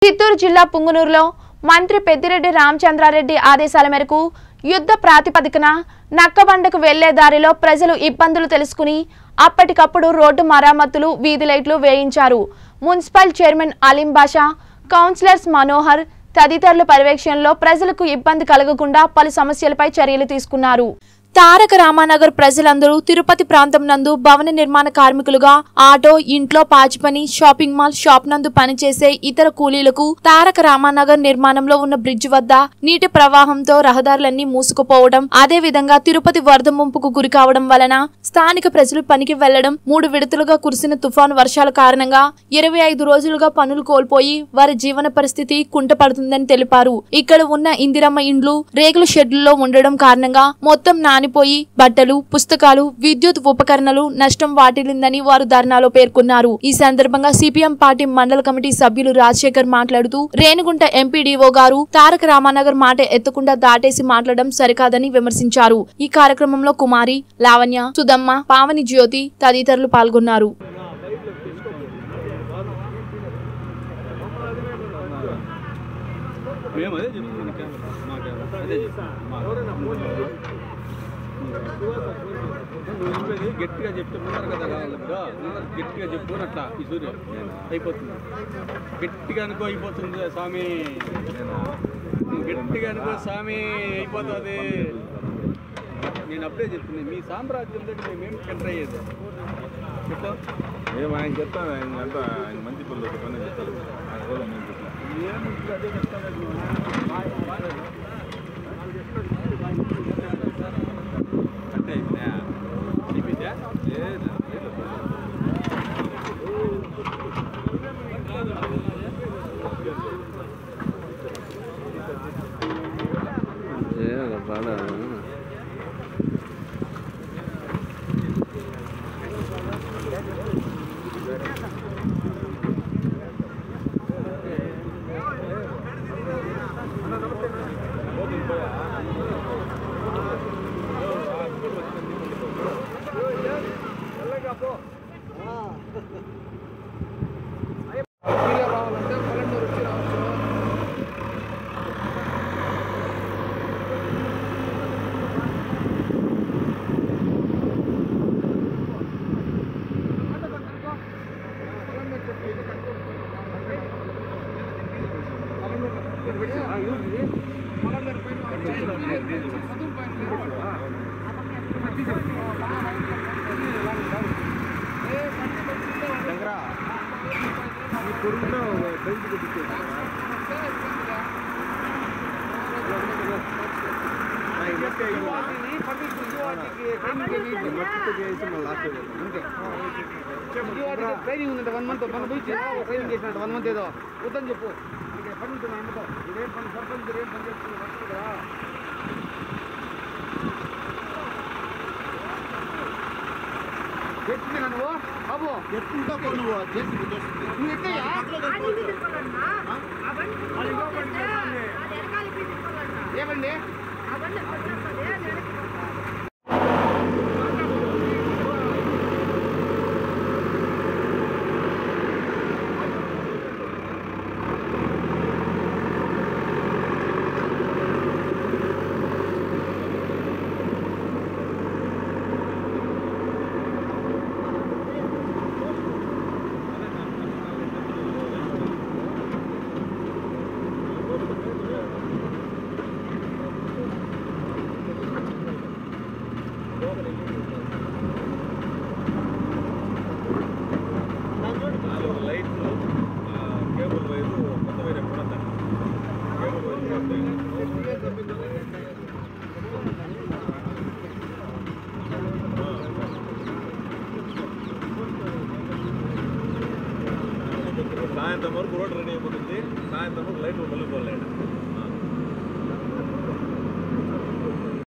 చిత్తూరు జిల్లా పుంగునూరులో మంత్రి పెద్దిరెడ్డి రామచంద్రారెడ్డి ఆదేశాల మేరకు యుద్ధ ప్రాతిపదికన నక్కబండకు వెళ్లే దారిలో ప్రజలు ఇబ్బందులు తెలుసుకుని అప్పటికప్పుడు రోడ్డు మరామతులు వీధి లైట్లు వేయించారు municipal chairman Aleem Basha councillors Manohar తదితరుల పర్యవేక్షణలో ప్రజలకు ఇబ్బంది కలగకుండా పలు సమస్యలపై చర్యలు తీసుకున్నారు తారక రామానగర్ ప్రజలందరూ తిరుపతి ప్రాంతం నందు భవన నిర్మాణ కార్మికులుగా ఆటో ఇంట్లో పాచి పని షాపింగ్ మాల్ షాప్ నందు పనిచేసే ఇతర కూలీలకు తారక రామానగర్ నిర్మాణంలో ఉన్న బ్రిడ్జ్ వద్ద నీటి ప్రవాహంతో రహదారులన్నీ మూసుకుపోవడం అదే విధంగా తిరుపతి వరద ముంపుకు గురి కావడం వలన స్థానిక ప్రజలు పనికి వెళ్లడం మూడు విడతలుగా కురిసిన తుఫాను వర్షాల కారణంగా ఇరవై ఐదు రోజులుగా పనులు కోల్పోయి వారి జీవన పరిస్థితి కుంటపడుతుందని తెలిపారు ఇక్కడ ఉన్న ఇందిరమ్మ ఇండ్లు రేగుల షెడ్లలో ఉండడం కారణంగా మొత్తం నానిపోయి బట్టలు పుస్తకాలు విద్యుత్ ఉపకరణలు నష్టం వాటిల్లిందని వారు ధర్నాలో పేర్కొన్నారు ఈ సందర్భంగా సిపిఎం పార్టీ మండల కమిటీ సభ్యులు రాజశేఖర్ మాట్లాడుతూ రేణుగుంట ఎంపీడీఓ గారు తారక రామానగర్ మాట ఎత్తకుండా దాటేసి మాట్లాడడం సరికాదని విమర్శించారు ఈ కార్యక్రమంలో కుమారి లావణ్య సుధమ్మ పావని జ్యోతి తదితరులు పాల్గొన్నారు మేము అదే చెప్తున్నాం ఇంకా. మాకు అదే చెప్తున్నాం. మా- నువ్వు చెప్పేది గట్టిగా చెప్తే ఉన్నారు కదా వాళ్ళతో ఉన్నారు గట్టిగా చెప్పు అని అట్లా ఈ సూర్య అయిపోతుంది గట్టిగా అనుకో అయిపోతుంది స్వామి నువ్వు గట్టిగా అనుకో స్వామి అయిపోతుంది నేను అప్పుడే చెప్తున్నాను మీ సామ్రాజ్యం దగ్గర మేమేం ఎంటర్ అయ్యేది చెప్పు మేము ఆయన చెప్తాను ఆయన అంతా ఆయన మంచి పిల్లలు చెప్పని చెప్తారు ఆయన కూడా మేము చెప్తాం ఏం ఇప్పుడు అదే చెప్తాను అంటే అయిపోయినా అయిపోయిందా లేదు లేదు. ట్రైనింగ్ ఉందంటే వన్ మంత్ మన పోయి ట్రైనింగ్ చేసినట్టు వన్ మంత్ ఏదో వద్దని చెప్పు ఇక్కడ పని ఉంటుంది అమ్మతో ఇదేం పని సర్పంచ్ ఏం పని చేస్తుంది వర్క్ కదా ఎత్తుంది నువ్వు బాబు ఎత్తుంటా నువ్వు నువ్వు ఎక్కయ్యా ఏమండి నాలుగు లైట్లు ఆ, కేబుల్ వైరు కొత్త వైర్ ఎక్కడ కేబుల్ వైర్ సాయంత్రం వరకు రోడ్ రెడీ అయిపోతుంది సాయంత్రం వరకు లైట్లు మళ్ళీ పోలేడు